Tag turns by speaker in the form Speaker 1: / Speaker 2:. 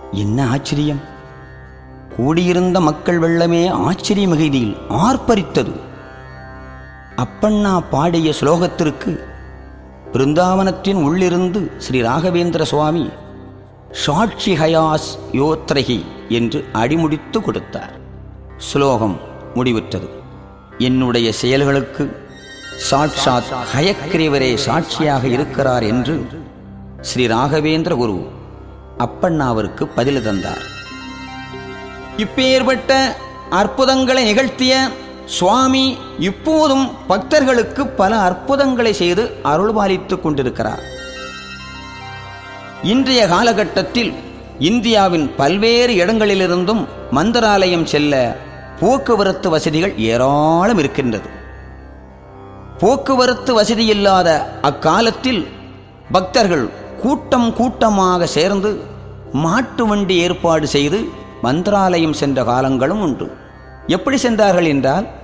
Speaker 1: என்ன ஆச்சரியம் கூடியிருந்த மக்கள் வெள்ளமே ஆச்சரிய மிகுதியில் ஆர்ப்பரித்தது அப்பண்ணா பாடிய ஸ்லோகத்திற்கு பிருந்தாவனத்தின் உள்ளிருந்து ஸ்ரீ ராகவேந்திர சுவாமி சாட்சி ஹயாஸ் யோத்ரகி என்று அடிமுடித்து கொடுத்தார் ஸ்லோகம் முடிவுற்றது என்னுடைய செயல்களுக்கு சாட்சாத் ஹயக்கிரீவரே சாட்சியாக இருக்கிறார் என்று ஸ்ரீ ராகவேந்திர குரு அப்பண்ணாவிற்கு பதில் தந்தார் இப்பேற்பட்ட அற்புதங்களை நிகழ்த்திய சுவாமி இப்போதும் பக்தர்களுக்கு பல அற்புதங்களை செய்து அருள்பாலித்துக் கொண்டிருக்கிறார் இன்றைய காலகட்டத்தில் இந்தியாவின் பல்வேறு இடங்களிலிருந்தும் மந்திராலயம் செல்ல போக்குவரத்து வசதிகள் ஏராளம் இருக்கின்றது போக்குவரத்து வசதி இல்லாத அக்காலத்தில் பக்தர்கள் கூட்டம் கூட்டமாக சேர்ந்து மாட்டு வண்டி ஏற்பாடு செய்து மந்திராலயம் சென்ற காலங்களும் உண்டு எப்படி சென்றார்கள் என்றால்